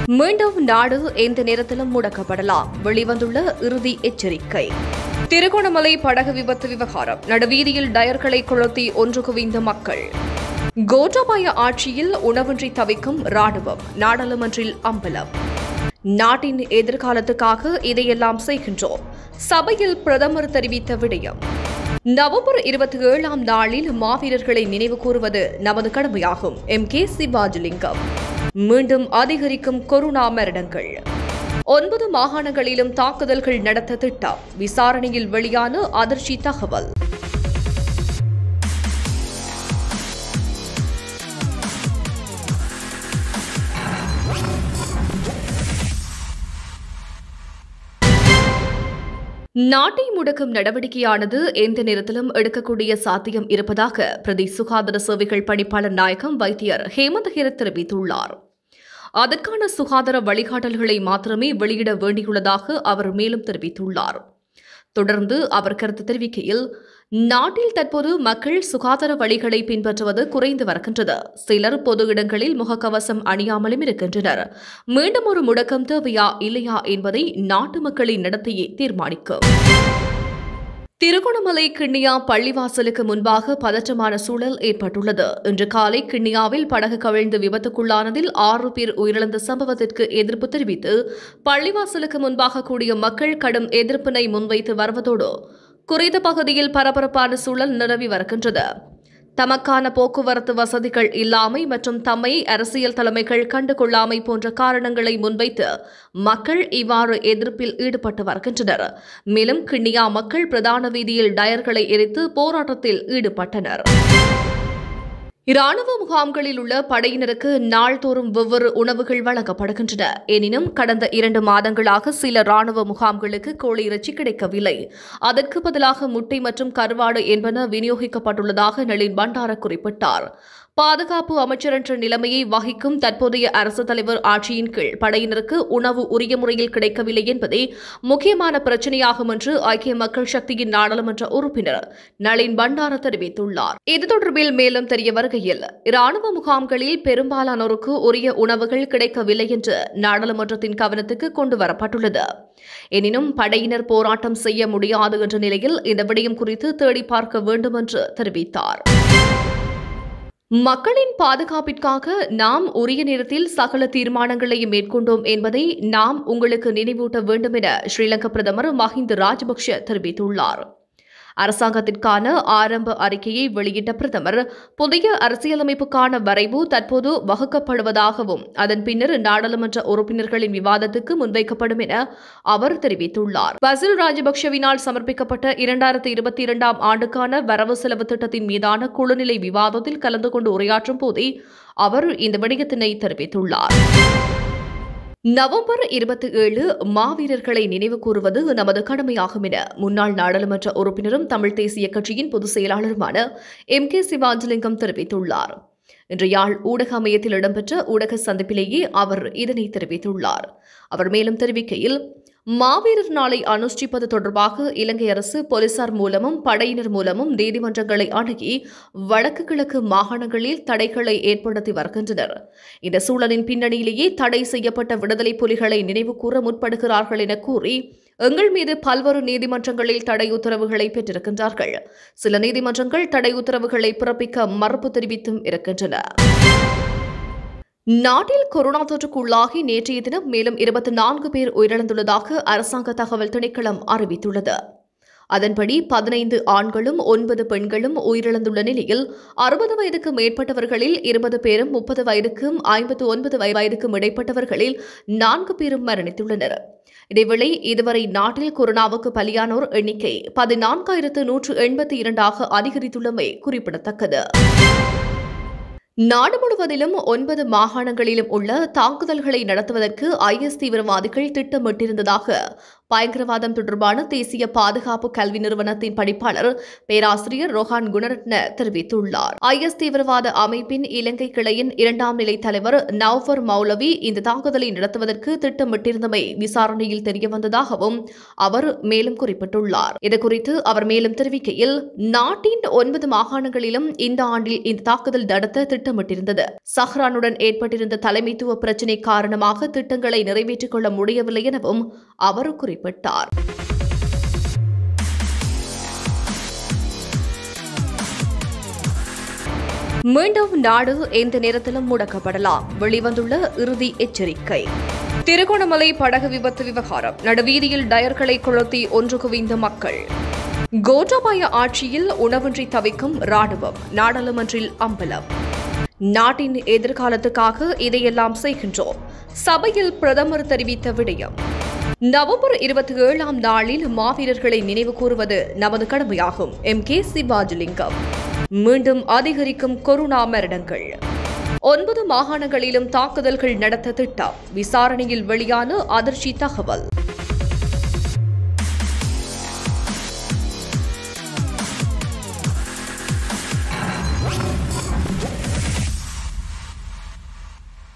மீண்டும் நாடு எந்த நேரத்திலும் முடக்கப்படலாம் வெளிவந்துள்ள இறுதி எச்சரிக்கை திருகோணமலை படகு விபத்து விவகாரம் நடுவீதியில் டயர்களை கொளுத்தி ஒன்று குவிந்த மக்கள் கோட்டாபாய ஆட்சியில் உணவின்றி தவிக்கும் ராணுவம் நாடாளுமன்றில் அம்பலம் நாட்டின் எதிர்காலத்துக்காக இதையெல்லாம் செய்கின்றோம் சபையில் பிரதமர் தெரிவித்த விடயம் நவம்பர் இருபத்தி ஏழாம் நாளில் மாவீரர்களை நினைவு கூறுவது நமது கடமையாகும் எம் கே சிவாஜிலிங்கம் மீண்டும் அதிகரிக்கும் கொரோனா மரணங்கள் ஒன்பது மாகாணங்களிலும் தாக்குதல்கள் நடத்த திட்டம் விசாரணையில் வெளியான அதிர்ச்சி தகவல் நாட்டை முடக்கும் நடவடிக்கையானது எந்த நேரத்திலும் எடுக்கக்கூடிய சாத்தியம் இருப்பதாக பிரதி சுகாதார சேவைகள் பணிப்பாளர் நாயகம் வைத்தியர் ஹேமந்த் ஹேரத் தெரிவித்துள்ளார் அதற்கான சுகாதார வழிகாட்டல்களை மாத்திரமே வெளியிட வேண்டியுள்ளதாக அவர் மேலும் தெரிவித்துள்ளார் தொடர்ந்து அவர் கருத்து தெரிவிக்கையில் நாட்டில் தற்போது மக்கள் சுகாதார வழிகளை பின்பற்றுவது குறைந்து வருகின்றது சிலர் பொது இடங்களில் முகக்கவசம் அணியாமலும் இருக்கின்றனர் மீண்டும் ஒரு முடக்கம் தேவையா இல்லையா என்பதை நாட்டு மக்களின் நடத்தையே தீர்மானிக்கும் திருகோணமலை கிண்ணியா பள்ளிவாசலுக்கு முன்பாக பதற்றமான சூழல் ஏற்பட்டுள்ளது இன்று காலை கிண்ணியாவில் படகு கவிழ்ந்து விபத்துக்குள்ளானதில் ஆறு பேர் உயிரிழந்த சம்பவத்திற்கு எதிர்ப்பு தெரிவித்து பள்ளிவாசலுக்கு முன்பாக கூடிய மக்கள் கடும் எதிர்ப்பினை முன்வைத்து வருவதோடு குறித்த பகுதியில் பரபரப்பான சூழல் நிலவி வருகின்றது தமக்கான போக்குவரத்து வசதிகள் இல்லாமை மற்றும் தம்மை அரசியல் தலைமைகள் கண்டுகொள்ளாமை போன்ற காரணங்களை முன்வைத்து மக்கள் இவ்வாறு எதிர்ப்பில் ஈடுபட்டு வருகின்றனர் மேலும் கிண்ணியா மக்கள் பிரதான வீதியில் டயர்களை எரித்து போராட்டத்தில் ஈடுபட்டனர் இராணுவ முகாம்களில் உள்ள படையினருக்கு நாள்தோறும் வெவ்வேறு உணவுகள் வழங்கப்படுகின்றன எனினும் கடந்த இரண்டு மாதங்களாக சில ராணுவ முகாம்களுக்கு கோழி இறைச்சி கிடைக்கவில்லை அதற்கு பதிலாக முட்டை மற்றும் கருவாடு என்பன விநியோகிக்கப்பட்டுள்ளதாக நளின் பண்டார குறிப்பிட்டார் பாதுகாப்பு அமைச்சர் என்ற நிலைமையை வகிக்கும் தற்போதைய அரசு தலைவர் ஆட்சியின் கீழ் படையினருக்கு உணவு உரிய முறையில் கிடைக்கவில்லை என்பதே முக்கியமான பிரச்சனையாகும் என்று ஐக்கிய மக்கள் சக்தியின் நாடாளுமன்ற உறுப்பினர் நளின் பண்டார தெரிவித்துள்ளார் இது தொடர்பில் மேலும் தெரிய வருகையில் இராணுவ முகாம்களில் பெரும்பாலானோருக்கு உரிய உணவுகள் கிடைக்கவில்லை என்று நாடாளுமன்றத்தின் கவனத்துக்கு கொண்டு வரப்பட்டுள்ளது எனினும் படையினர் போராட்டம் செய்ய முடியாது என்ற நிலையில் இந்த விடயம் குறித்து தேடி பார்க்க வேண்டும் என்று தெரிவித்தார் மக்களின் பாதுகாப்பிற்காக நாம் உரிய நேரத்தில் சகல தீர்மானங்களையும் மேற்கொண்டோம் என்பதை நாம் உங்களுக்கு நினைவூட்ட வேண்டும் என ஸ்ரீலங்கா பிரதமர் மஹிந்த ராஜபக்ஷ தெரிவித்துள்ளார் அரசாங்கத்திற்கான ஆரம்ப அறிக்கையை வெளியிட்ட பிரதமர் புதிய அரசியலமைப்புக்கான வரைவு தற்போது வகுக்கப்படுவதாகவும் அதன் பின்னர் நாடாளுமன்ற உறுப்பினர்களின் விவாதத்துக்கு முன்வைக்கப்படும் என அவர் தெரிவித்துள்ளார் பசில் ராஜபக்ஷவினால் சமர்ப்பிக்கப்பட்ட இரண்டாயிரத்தி இருபத்தி இரண்டாம் ஆண்டுக்கான வரவு செலவு திட்டத்தின் மீதான குழுநிலை விவாதத்தில் கலந்து கொண்டு உரையாற்றும் போதே அவர் இந்த விடயத்தினை தெரிவித்துள்ளார் நவம்பர் இருபத்தி ஏழு மாவீரர்களை நினைவு கூறுவது நமது கடமையாகும் என முன்னாள் நாடாளுமன்ற உறுப்பினரும் தமிழ் தேசிய கட்சியின் பொதுச் செயலாளருமான எம் கே சிவாஜலிங்கம் தெரிவித்துள்ளார் இன்று யாழ் ஊடக அமையத்தில் இடம்பெற்ற ஊடக சந்திப்பிலேயே அவர் இதனை தெரிவித்துள்ளார் அவர் மேலும் தெரிவிக்கையில் மாவீரர் நாளை அனுஷ்டிப்பது தொடர்பாக இலங்கை அரசு போலீசார் மூலமும் படையினர் மூலமும் நீதிமன்றங்களை அணுகி வடக்கு கிழக்கு மாகாணங்களில் தடைகளை ஏற்படுத்தி வருகின்றனர் இந்த சூழலின் பின்னணியிலேயே தடை செய்யப்பட்ட விடுதலை புலிகளை நினைவு கூற முற்படுகிறார்கள் என கூறி எங்கள் மீது பல்வேறு நீதிமன்றங்களில் தடை உத்தரவுகளை பெற்றிருக்கின்றார்கள் சில நீதிமன்றங்கள் தடை உத்தரவுகளை பிறப்பிக்க மறுப்பு தெரிவித்தும் இருக்கின்றன நாட்டில் கொரோனா தொற்றுக்குள்ளாகி நேற்றைய தினம் மேலும் இருபத்தி நான்கு பேர் உயிரிழந்துள்ளதாக அரசாங்க தகவல் திணைக்களம் அறிவித்துள்ளது அதன்படி பதினைந்து ஆண்களும் ஒன்பது பெண்களும் உயிரிழந்துள்ள நிலையில் அறுபது வயதுக்கு மேற்பட்டவர்களில் இருபது பேரும் முப்பது வயதுக்கும் ஐம்பத்து ஒன்பது வயதுக்கும் இடைப்பட்டவர்களில் நான்கு பேரும் மரணித்துள்ளனர் இதேவேளை இதுவரை நாட்டில் கொரோனாவுக்கு பலியானோர் எண்ணிக்கை பதினான்காயிரத்து நூற்று எண்பத்தி இரண்டாக அதிகரித்துள்ளமை குறிப்பிடத்தக்கது நாடு முழுவதிலும் ஒன்பது மாகாணங்களிலும் உள்ள தாக்குதல்களை நடத்துவதற்கு ஐஎஸ் தீவிரவாதிகள் திட்டமிட்டிருந்ததாக பயங்கரவாதம் தொடர்பான தேசிய பாதுகாப்பு கல்வி நிறுவனத்தின் படிப்பாளர் பேராசிரியர் ரோஹான் குணரட்ன தெரிவித்துள்ளார் ஐஎஸ் தீவிரவாத அமைப்பின் இலங்கை கிளையின் இரண்டாம் நிலை தலைவர் நவ்வர் மௌலவி இந்த தாக்குதலை நடத்துவதற்கு திட்டமிட்டிருந்தமை விசாரணையில் தெரியவந்ததாகவும் அவர் மேலும் குறிப்பிட்டுள்ளார் இதுகுறித்து அவர் மேலும் தெரிவிக்கையில் நாட்டின் ஒன்பது மாகாணங்களிலும் இந்த ஆண்டில் இந்த தாக்குதல் நடத்த திட்டமிட்டிருந்தது சஹ்ரானுடன் ஏற்பட்டிருந்த தலைமைத்துவ பிரச்சினை காரணமாக திட்டங்களை நிறைவேற்றிக் கொள்ள முடியவில்லை எனவும் அவர் குறிப்பிட்டார் மீண்டும் நாடு எந்த நேரத்திலும் முடக்கப்படலாம் வெளிவந்துள்ள இறுதி எச்சரிக்கை திருகோணமலை படகு விபத்து விவகாரம் நடுவீதியில் டயர்களை கொளுத்தி ஒன்று குவிந்த மக்கள் கோட்டாபாய ஆட்சியில் உணவின்றி தவிக்கும் ராணுவம் நாடாளுமன்றில் அம்பலம் நாட்டின் எதிர்காலத்துக்காக இதையெல்லாம் செய்கின்றோம் சபையில் பிரதமர் தெரிவித்த விடயம் நவம்பர் இருபத்தி ஏழாம் நாளில் மாவீரர்களை நினைவு கூறுவது நமது கடமையாகும் எம் கே சிவாஜிலிங்கம் மீண்டும் அதிகரிக்கும் கொரோனா மரணங்கள் ஒன்பது மாகாணங்களிலும் தாக்குதல்கள் நடத்த திட்டம் விசாரணையில் வெளியான அதிர்ச்சி தகவல்